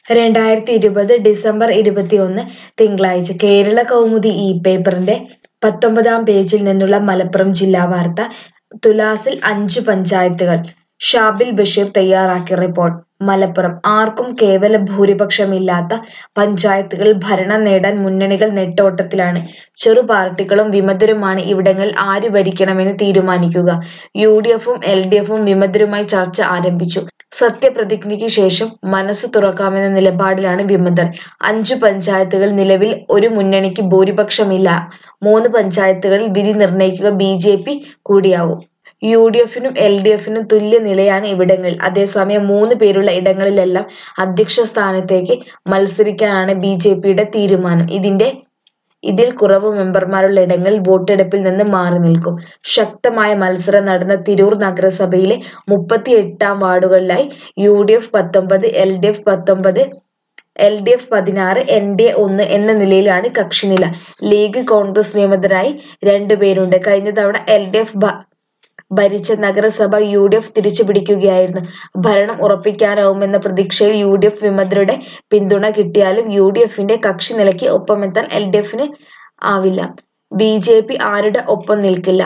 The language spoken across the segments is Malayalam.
രണ്ടായിരത്തി ഇരുപത് ഡിസംബർ ഇരുപത്തിയൊന്ന് തിങ്കളാഴ്ച കേരള കൗമുദി ഇ പേപ്പറിന്റെ പത്തൊമ്പതാം പേജിൽ നിന്നുള്ള മലപ്പുറം ജില്ലാ വാർത്ത തുലാസിൽ അഞ്ച് പഞ്ചായത്തുകൾ ഷാബിൽ ബഷീർ തയ്യാറാക്കിയ റിപ്പോർട്ട് മലപ്പുറം ആർക്കും കേവല ഭൂരിപക്ഷമില്ലാത്ത പഞ്ചായത്തുകളിൽ ഭരണം നേടാൻ മുന്നണികൾ നെട്ടോട്ടത്തിലാണ് ചെറു പാർട്ടികളും വിമതരുമാണ് ഇവിടങ്ങളിൽ ആര് ഭരിക്കണമെന്ന് തീരുമാനിക്കുക യു ഡി എഫും എൽ ഡി എഫും വിമതരുമായി ചർച്ച ആരംഭിച്ചു സത്യപ്രതിജ്ഞയ്ക്ക് ശേഷം മനസ്സ് തുറക്കാമെന്ന നിലപാടിലാണ് വിമതർ അഞ്ചു പഞ്ചായത്തുകൾ നിലവിൽ ഒരു മുന്നണിക്ക് ഭൂരിപക്ഷമില്ല മൂന്ന് പഞ്ചായത്തുകളിൽ വിധി നിർണയിക്കുക ബി ജെ പി കൂടിയാവും യു ഡി എഫിനും എൽ ഡി എഫിനും തുല്യ നിലയാണ് ഇവിടങ്ങളിൽ അതേസമയം മൂന്ന് പേരുള്ള ഇടങ്ങളിലെല്ലാം അധ്യക്ഷ സ്ഥാനത്തേക്ക് മത്സരിക്കാനാണ് ബി ജെ പിയുടെ തീരുമാനം ഇതിന്റെ ഇതിൽ കുറവ് മെമ്പർമാരുള്ള ഇടങ്ങളിൽ വോട്ടെടുപ്പിൽ നിന്ന് മാറി നിൽക്കും ശക്തമായ മത്സരം നടന്ന തിരൂർ നഗരസഭയിലെ മുപ്പത്തി എട്ടാം വാർഡുകളിലായി യു ഡി എഫ് പത്തൊമ്പത് എൽ ഡി എഫ് പത്തൊമ്പത് എൽ ഡി എഫ് പതിനാറ് എൻ ഡി എ ഒന്ന് എന്ന നിലയിലാണ് കക്ഷിനില ലീഗ് കോൺഗ്രസ് നിയമതരായി രണ്ടുപേരുണ്ട് കഴിഞ്ഞ തവണ എൽ ഡി എഫ് ഭരിച്ച നഗരസഭ യു ഡി എഫ് തിരിച്ചുപിടിക്കുകയായിരുന്നു ഭരണം ഉറപ്പിക്കാനാവുമെന്ന പ്രതീക്ഷയിൽ യു ഡി എഫ് വിമതരുടെ പിന്തുണ കിട്ടിയാലും യു ഡി എഫിന്റെ കക്ഷി നിലയ്ക്ക് ഒപ്പമെത്താൻ എൽ ഡി എഫിന് ആവില്ല ബി ജെ പി ആരുടെ ഒപ്പം നിൽക്കില്ല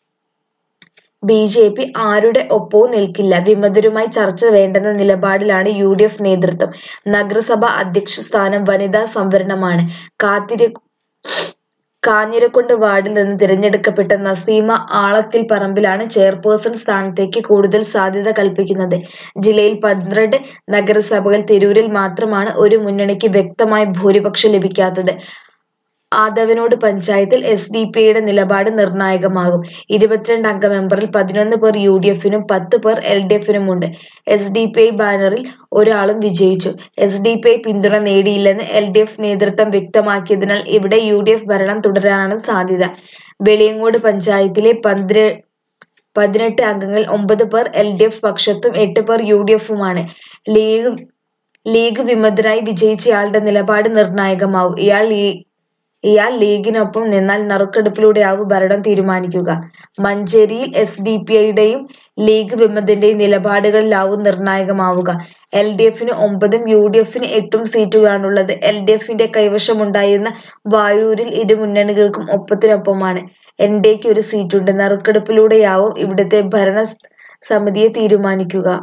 ബി ജെ പി ആരുടെ ഒപ്പവും നിൽക്കില്ല വിമതരുമായി ചർച്ച വേണ്ടെന്ന നിലപാടിലാണ് യു ഡി എഫ് നേതൃത്വം നഗരസഭ അധ്യക്ഷ സ്ഥാനം വനിതാ സംവരണമാണ് കാത്തിരി കാഞ്ഞിരക്കുണ്ട് വാർഡിൽ നിന്ന് തിരഞ്ഞെടുക്കപ്പെട്ട നസീമ ആളത്തിൽ പറമ്പിലാണ് ചെയർപേഴ്സൺ സ്ഥാനത്തേക്ക് കൂടുതൽ സാധ്യത കൽപ്പിക്കുന്നത് ജില്ലയിൽ പന്ത്രണ്ട് നഗരസഭകൾ തിരൂരിൽ മാത്രമാണ് ഒരു മുന്നണിക്ക് വ്യക്തമായ ഭൂരിപക്ഷം ലഭിക്കാത്തത് ആദവനോട് പഞ്ചായത്തിൽ എസ് ഡി പി ഐയുടെ നിലപാട് നിർണായകമാകും ഇരുപത്തിരണ്ട് അംഗ മെമ്പറിൽ പതിനൊന്ന് പേർ യു ഡി എഫിനും പത്ത് പേർ എൽ ഡി എഫിനുമുണ്ട് എസ് ഡി പി ഐ ബാനറിൽ ഒരാളും വിജയിച്ചു എസ് ഡി പി ഐ പിന്തുണ നേടിയില്ലെന്ന് എൽ ഡി എഫ് നേതൃത്വം വ്യക്തമാക്കിയതിനാൽ ഇവിടെ യു ഡി എഫ് ഭരണം തുടരാനാണ് സാധ്യത വെളിയങ്ങോട് പഞ്ചായത്തിലെ പന്ത്ര പതിനെട്ട് അംഗങ്ങൾ ഒമ്പത് പേർ എൽ ഡി എഫ് പക്ഷത്തും എട്ട് പേർ യു ഡി എഫുമാണ് ലീഗ് ലീഗ് വിമതരായി വിജയിച്ചയാളുടെ നിലപാട് നിർണായകമാവും ഇയാൾ ഇയാൾ ലീഗിനൊപ്പം നിന്നാൽ നറുക്കെടുപ്പിലൂടെയാവും ഭരണം തീരുമാനിക്കുക മഞ്ചേരിയിൽ എസ് ഡി പി ഐയുടെയും ലീഗ് വിമതന്റെയും നിലപാടുകളിലാവും നിർണായകമാവുക എൽ ഡി എഫിന് ഒമ്പതും യു ഡി എഫിന് എട്ടും സീറ്റുകളാണുള്ളത് എൽ ഡി എഫിന്റെ കൈവശമുണ്ടായിരുന്ന വായൂരിൽ ഇരു മുന്നണികൾക്കും ഒപ്പത്തിനൊപ്പമാണ് എൻ ഡി എക്ക് ഒരു സീറ്റുണ്ട് നറുക്കെടുപ്പിലൂടെയാവും ഇവിടുത്തെ ഭരണ സമിതിയെ തീരുമാനിക്കുക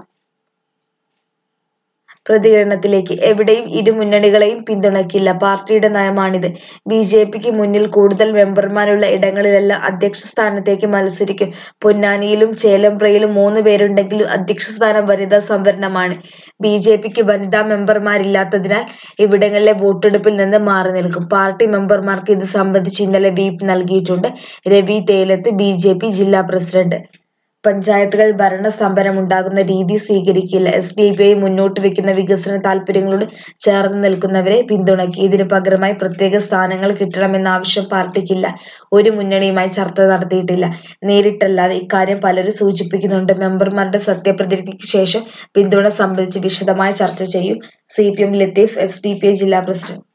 പ്രതികരണത്തിലേക്ക് എവിടെയും ഇരു മുന്നണികളെയും പിന്തുണയ്ക്കില്ല പാർട്ടിയുടെ നയമാണിത് ബി ജെ പിക്ക് മുന്നിൽ കൂടുതൽ മെമ്പർമാരുള്ള ഇടങ്ങളിലെല്ലാം അധ്യക്ഷ സ്ഥാനത്തേക്ക് മത്സരിക്കും പൊന്നാനിയിലും ചേലമ്പ്രയിലും മൂന്ന് പേരുണ്ടെങ്കിലും അധ്യക്ഷ സ്ഥാനം വനിതാ സംവരണമാണ് ബി ജെ പിക്ക് വനിതാ മെമ്പർമാരില്ലാത്തതിനാൽ ഇവിടങ്ങളിലെ വോട്ടെടുപ്പിൽ നിന്ന് മാറി നിൽക്കും പാർട്ടി മെമ്പർമാർക്ക് ഇത് സംബന്ധിച്ച് ഇന്നലെ വീപ്പ് നൽകിയിട്ടുണ്ട് രവി തേലത്ത് ബി ജില്ലാ പ്രസിഡന്റ് പഞ്ചായത്തുകൾ ഭരണസ്തംഭനമുണ്ടാകുന്ന രീതി സ്വീകരിക്കില്ല എസ് ഡി പി ഐ മുന്നോട്ട് വെക്കുന്ന വികസന താൽപര്യങ്ങളോട് ചേർന്ന് നിൽക്കുന്നവരെ പിന്തുണയ്ക്കും ഇതിനു പകരമായി പ്രത്യേക സ്ഥാനങ്ങൾ കിട്ടണമെന്ന ആവശ്യം പാർട്ടിക്കില്ല ഒരു മുന്നണിയുമായി ചർച്ച നടത്തിയിട്ടില്ല നേരിട്ടല്ലാതെ ഇക്കാര്യം പലരും സൂചിപ്പിക്കുന്നുണ്ട് മെമ്പർമാരുടെ സത്യപ്രതിജ്ഞയ്ക്ക് ശേഷം പിന്തുണ സംബന്ധിച്ച് വിശദമായ ചർച്ച ചെയ്യും C P M Latheef S D P I ജില്ലാ പ്രസിഡന്റ്